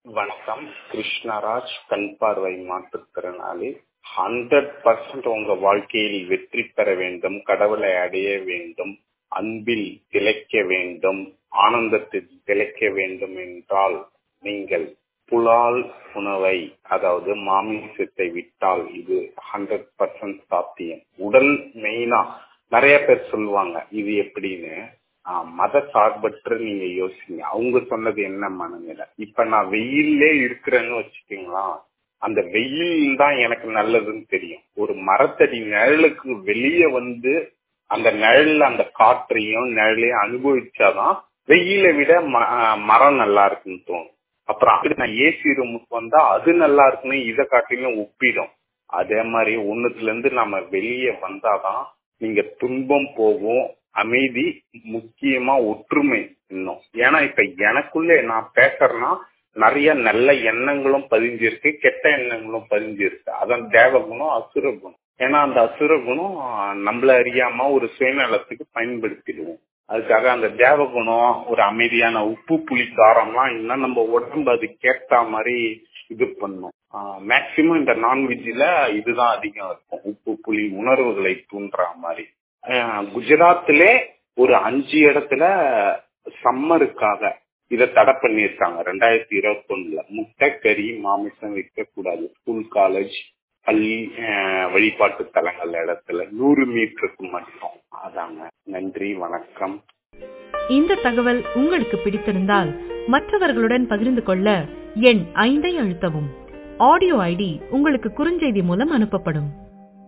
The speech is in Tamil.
வணக்கம் கிருஷ்ணராஜ் கண் பார்வை மாற்றுத்திறனாளி ஹண்ட்ரட் பர்சன்ட் உங்க வாழ்க்கையில் வெற்றி பெற வேண்டும் கடவுளை அடைய வேண்டும் அன்பில் திளைக்க வேண்டும் ஆனந்தத்தில் திளைக்க வேண்டும் என்றால் நீங்கள் புலால் உணவை அதாவது மாமிசத்தை விட்டால் இது ஹண்ட்ரட் பர்சன்ட் சாத்தியம் உடல் மெயினா நிறைய பேர் சொல்லுவாங்க இது எப்படின்னு மத சார்பற்று நீங்க யோசிங்க அவங்க சொன்னது என்ன மனநிலை இப்ப நான் வெயிலே இருக்கிறேன்னு வச்சுக்கீங்களா அந்த வெயில் தான் எனக்கு நல்லதுன்னு தெரியும் ஒரு மரத்தடி நிழலுக்கு வெளியே வந்து அந்த நிழல்ல அந்த காற்றையும் நிழலையும் அனுபவிச்சாதான் வெயிலை விட மரம் நல்லா இருக்குன்னு தோணும் அப்புறம் அது நான் ஏசி ரூமுக்கு வந்தா அது நல்லா இருக்குன்னு இதை காட்டிலும் ஒப்பிடும் அதே மாதிரி ஒண்ணுத்துல இருந்து நம்ம வெளியே வந்தாதான் நீங்க துன்பம் போகும் அமைதி முக்கியமா ஒற்றுமை இன்னும் ஏன்னா இப்ப எனக்குள்ளே நான் பேசுறேன்னா நிறைய நல்ல எண்ணங்களும் பதிஞ்சிருக்கு கெட்ட எண்ணங்களும் பதிஞ்சிருக்கு அதான் தேவகுணம் அசுர குணம் ஏன்னா அந்த அசுர குணம் நம்மள அறியாம ஒரு சுயநலத்துக்கு பயன்படுத்திடுவோம் அதுக்காக அந்த தேவகுணம் ஒரு அமைதியான உப்பு புளி காரம்லாம் இன்னும் நம்ம உடம்பு அது கேட்ட மாதிரி இது பண்ணும் மேக்சிமம் இந்த நான்வெஜ்ல இதுதான் அதிகம் இருக்கும் உப்பு புளி உணர்வுகளை தூண்டுற மாதிரி குஜராத்லே ஒரு அஞ்சு இடத்துல சம்மருக்காக இதை தடை பண்ணியிருக்காங்க ரெண்டாயிரத்தி இருபத்தி ஒண்ணுல முட்டை கறி மாமிசம் விற்க கூடாது ஸ்கூல் காலேஜ் பள்ளி வழிபாட்டு தலங்கள் இடத்துல நூறு மீட்டருக்கு மட்டும் அதாங்க நன்றி வணக்கம் இந்த தகவல் உங்களுக்கு பிடித்திருந்தால் மற்றவர்களுடன் பகிர்ந்து கொள்ள எண் ஐந்தை அழுத்தவும் ஆடியோ ஐடி உங்களுக்கு குறுஞ்செய்தி மூலம் அனுப்பப்படும்